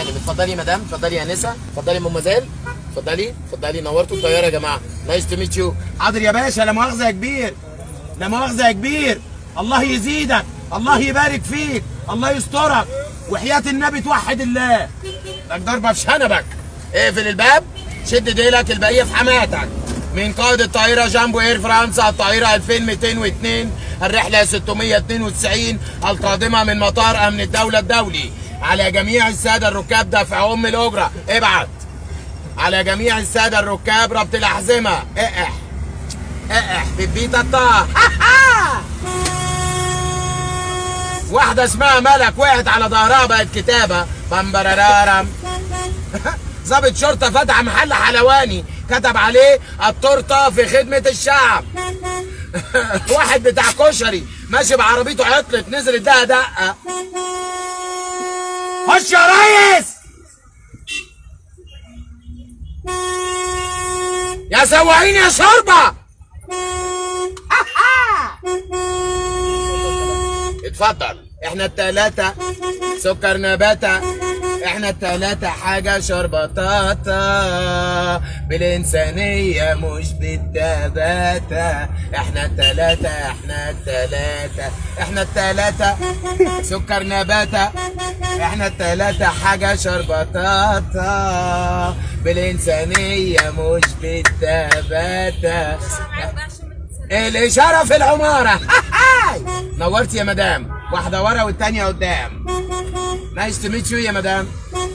هانم اتفضلي يا مدام اتفضلي يا نسا اتفضلي يا ام مازال اتفضلي اتفضلي نورتوا الطياره يا جماعه نايس تو ميت يو حاضر يا باشا لا مؤاخذه يا كبير لا مؤاخذه يا كبير الله يزيدك الله يبارك فيك الله يسترك وحياة النبي توحد الله لك ضربه في شنبك اقفل الباب شد ديلك البقيه في حماتك من قائد الطائرة جامبو اير فرنسا الطائرة 2202 الرحلة 692 القادمة من مطار أمن الدولة الدولي على جميع السادة الركاب دفع أم الأجرة ابعت على جميع السادة الركاب ربط الأحزمة اقح اقح بيبيتا الطه واحدة اسمها ملك وقعت على ظهرها بقت كتابة بامبرارارم ظابط شرطة فتح محل حلواني كتب عليه التورتة في خدمة الشعب واحد بتاع كشري ماشي بعربيته عطلت نزل اداها دقة خش يا ريس يا سواقين يا شوربة اتفضل احنا التلاتة سكر نباتة احنا التلاتة حاجة شربطاطة بالإنسانية مش بالتباتة احنا التلاتة احنا التلاتة احنا التلاتة سكر نباتة احنا التلاتة حاجة شربطاطة بالإنسانية مش بالتباتة الإشارة في العمارة نورت يا مدام واحدة ورا والتانية قدام نايس تو ميت يو يا مدام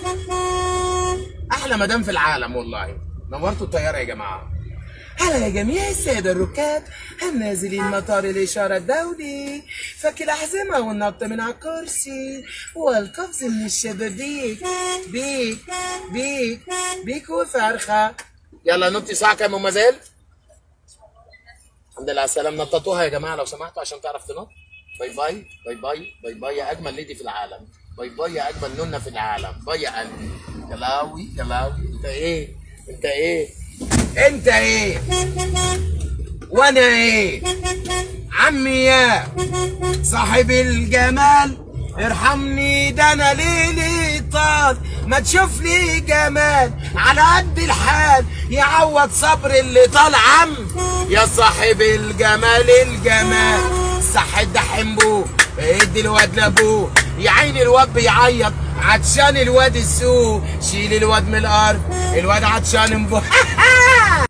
أحلى مدام في العالم والله نورتوا الطيارة يا جماعة على جميع السادة الركاب النازلين مطار الإشارة الدولي فك الأحزمة والنط من على الكرسي والقفز من الشبابيك بيك بيك بيك وفرخة يلا نطي ساعة كام أم مازال؟ الحمد لله على السلامة نططوها يا جماعة لو سمحتوا عشان تعرف تنط باي باي باي باي باي باي يا أجمل ليدي في العالم باي باي يا أجمل نونة في العالم باي يا قلبي يا لاوي يا لاوي أنت إيه؟ أنت إيه؟ أنت إيه؟ وأنا إيه؟ عمي يا صاحب الجمال ارحمني ده انا ليلي طال ما تشوف لي جمال على قد الحال يعوض صبر اللي طال عم يا صاحب الجمال الجمال صح ده حنبوه ادي الواد لابوه يا عيني الواد بيعيط عطشان الواد السوق شيل الواد من الارض الواد عطشان انبوه